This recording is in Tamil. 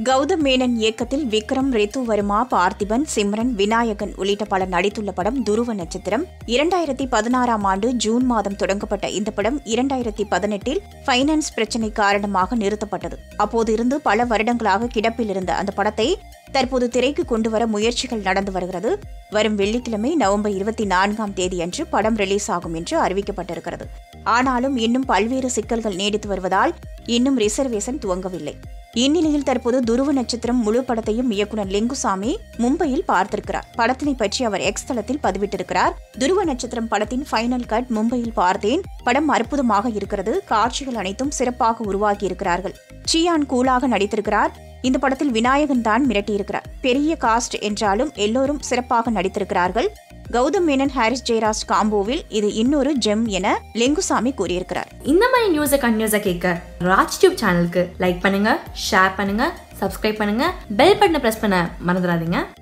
கௌதம் மேனன் இயக்கத்தில் விக்ரம் ரேத்து வர்மா பார்த்திபன் சிம்ரன் விநாயகன் உள்ளிட்ட பலர் நடித்துள்ள படம் துருவ நட்சத்திரம் இரண்டாயிரத்தி பதினாறாம் ஆண்டு ஜூன் மாதம் தொடங்கப்பட்ட இந்த படம் இரண்டாயிரத்தி பதினெட்டில் ஃபைனான்ஸ் பிரச்சினை காரணமாக நிறுத்தப்பட்டது அப்போது இருந்து பல வருடங்களாக கிடப்பில் இருந்த அந்த படத்தை தற்போது திரைக்கு கொண்டு வர முயற்சிகள் நடந்து வருகிறது வரும் வெள்ளிக்கிழமை நவம்பர் இருபத்தி நான்காம் தேதியன்று படம் ரிலீஸ் ஆகும் என்று அறிவிக்கப்பட்டிருக்கிறது ஆனாலும் இன்னும் பல்வேறு சிக்கல்கள் நீடித்து வருவதால் இன்னும் ரிசர்வேஷன் துவங்கவில்லை இந்நிலையில் தற்போது துருவ நட்சத்திரம் முழு படத்தையும் இயக்குனர் லிங்குசாமி மும்பையில் பார்த்திருக்கிறார் படத்தினை பற்றி அவர் எக்ஸ் தளத்தில் பதிவிட்டிருக்கிறார் துருவ நட்சத்திரம் படத்தின் ஃபைனல் கட் மும்பையில் பார்த்தேன் படம் அற்புதமாக இருக்கிறது காட்சிகள் அனைத்தும் சிறப்பாக உருவாகி இருக்கிறார்கள் சியான் கூலாக நடித்திருக்கிறார் இந்த படத்தில் விநாயகன் தான் மிரட்டியிருக்கிறார் பெரிய காஸ்ட் என்றாலும் எல்லோரும் சிறப்பாக நடித்திருக்கிறார்கள் கௌதம் மேனன் ஹாரிஸ் ஜெயராஜ் காம்போவில் இது இன்னொரு ஜெம் என லிங்குசாமி கூறியிருக்கிறார் இந்த மாதிரி நியூஸை கண்டினியூஸாக கேட்க ராஜ் டியூப் சேனலுக்கு லைக் பண்ணுங்க ஷேர் பண்ணுங்க சப்ஸ்கிரைப் பண்ணுங்க பெல் பட்டனை ப்ரெஸ் பண்ண மறந்துடாதீங்க